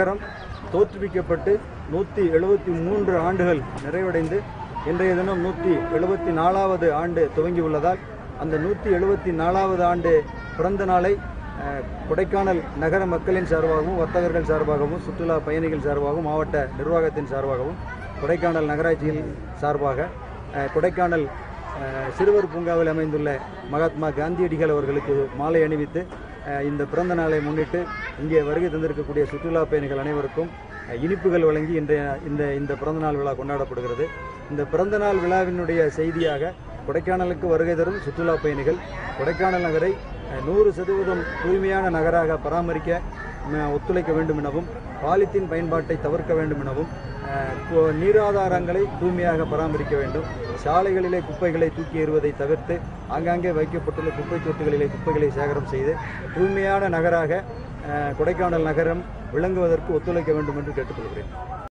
நகரம் தோற்றுவிக்கப்பட்டு நூற்றி எழுபத்தி மூன்று ஆண்டுகள் நிறைவடைந்து இன்றைய தினம் நூற்றி எழுபத்தி நாலாவது ஆண்டு துவங்கியுள்ளதால் அந்த நூற்றி எழுபத்தி நாலாவது ஆண்டு பிறந்த நாளை அஹ், கொடைக்கானல் நகர மக்களின் சார்பாகவும் வர்த்தகர்கள் சார்பாகவும் சுற்றுலா பயணிகள் சார்பாகவும் மாவட்ட நிர்வாகத்தின் சார்பாகவும் கொடைக்கானல் நகராட்சியில் சார்பாக அஹ், கொடைக்கானல் அஹ், சிறுவர் பூங்காவில் அமைந்துள்ள மகாத்மா காந்தியடிகள் அவர்களுக்கு மாலை அணிவித்து அஹ், இந்த பிறந்த நாளை முன்னிட்டு இங்கே வருகை தந்திருக்கக்கூடிய சுற்றுலா பயணிகள் அனைவருக்கும் அஹ், இனிப்புகள் வழங்கி இன்றைய இந்த இந்த பிறந்தநாள் விழா கொண்டாடப்படுகிறது இந்த பிறந்தநாள் விழாவினுடைய செய்தியாக கொடைக்கானலுக்கு வருகை தரும் சுற்றுலா பயணிகள் கொடைக்கானல் நகரை அஹ், நூறு சதவீதம் தூய்மையான நகராக பராமரிக்க ம, ஒத்துழைக்க வேண்டும் எனவும் பாலித்தீன் பயன்பாட்டை தவிர்க்க வேண்டும் எனவும் அஹ், கு- நீராதாரங்களை தூய்மையாக பராமரிக்க வேண்டும் சாலைகளிலே குப்பைகளை தூக்கி எறிவதை தவிர்த்து ஆங்காங்கே வைக்கப்பட்டுள்ள குப்பை தொட்டிகளிலே குப்பைகளை சேகரம் செய்து தூய்மையான நகராக அஹ், கொடைக்கானல் நகரம் விளங்குவதற்கு ஒத்துழைக்க வேண்டும் என்று கேட்டுக்கொள்கிறேன்